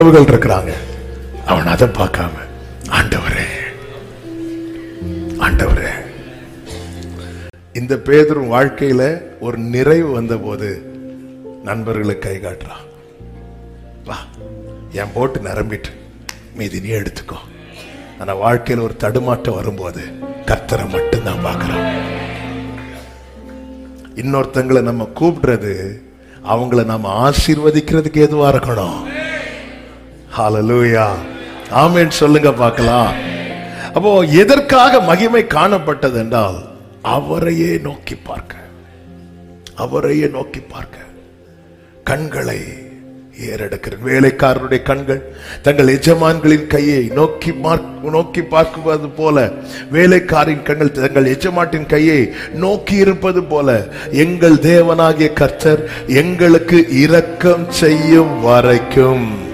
உறவுகள் இருக்கிறாங்க அவன் அதை பார்க்காம ஆண்டவரே ஆண்டவரே இந்த பேதரும் வாழ்க்கையில ஒரு நிறைவு வந்தபோது நண்பர்களுக்கு கை காட்டுறான் வா என் போட்டு நிரம்பிட்டு மீதி நீ எடுத்துக்கோ ஆனா வாழ்க்கையில ஒரு தடுமாட்டம் வரும்போது கர்த்தரை மட்டும்தான் பார்க்கிறோம் இன்னொருத்தங்களை நம்ம கூப்பிடுறது அவங்கள நம்ம ஆசீர்வதிக்கிறதுக்கு எதுவா இருக்கணும் ஹalleluya ஆமென் சொல்லுங்க பார்க்கலாம் அப்போ எதற்காக மகிமை காணப்பட்டது என்றால் அவரையே நோக்கி பார்க்க அவரையே நோக்கி பார்க்க கண்களை ஏறெடுக்கிற வேலைக்காரருடைய கண்கள் தங்கள் எஜமான்களின் கையை நோக்கி மார்க்- நோக்கி பார்க்குவது போல வேலைக்காரின் கண்கள் தங்கள் எஜமாட்டின் கையை நோக்கி இருப்பது போல எங்கள் தேவனாகிய கர்த்தர் எங்களுக்கு இரக்கம் செய்யும் வரைக்கும்